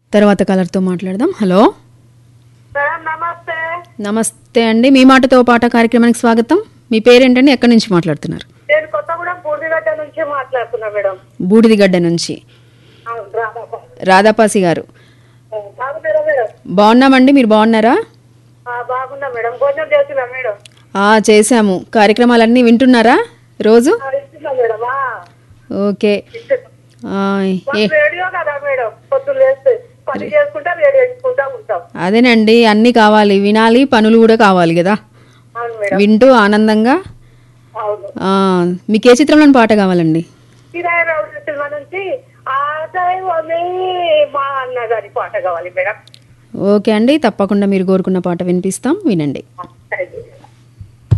తర్వాత కలర్తో మాట్లాడదాం హలో మేడం నమస్తే నమస్తే అండి మీ మాటతో పాట కార్యక్రమానికి స్వాగతం మీ పేరేంటండి ఎక్కడి నుంచి మాట్లాడుతున్నారు నేను కొత్తగూడెం పూర్తిగడ్డ నుంచి మాట్లాడుతున్నా మేడం బూడిదిగడ్డ నుంచి అవును, రాధాపా. రాధాపాసి గారు ఆ, బాగున్నారా మేడం బాగున్నామండి మీరు బాగున్నారా ఆ, బాగున్నా మేడం భోజనం చేస్తున్నా మేడం ఆ, చేశాము కార్యక్రమాలన్నీ వింటున్నారా రోజు ఆ, ఇస్తున్నా మేడం ఆ, ఓకే ఇస్తున్నా. ఆ, ఏ మాకు రేడియో కదా మేడం పొద్దున్న లేస్తే పని చేసుకుంటా రేడియో ఇచ్చుకుంటా ఉంటాం అదేనండి అన్నీ కావాలి వినాలి పనులు కూడా కావాలి కదా అవును మేడం వింటూ ఆనందంగా అవును ఆ, మీకు ఏ చిత్రంలోని పాట కావాలండి కిరాయి రావు సినిమా నుంచి ఆ దైవమే మా అన్నగారి పాట కావాలి మేడం ఓకే అండి తప్పకుండా మీరు కోరుకున్న పాట వినిపిస్తాం వినండి థ్యాంక్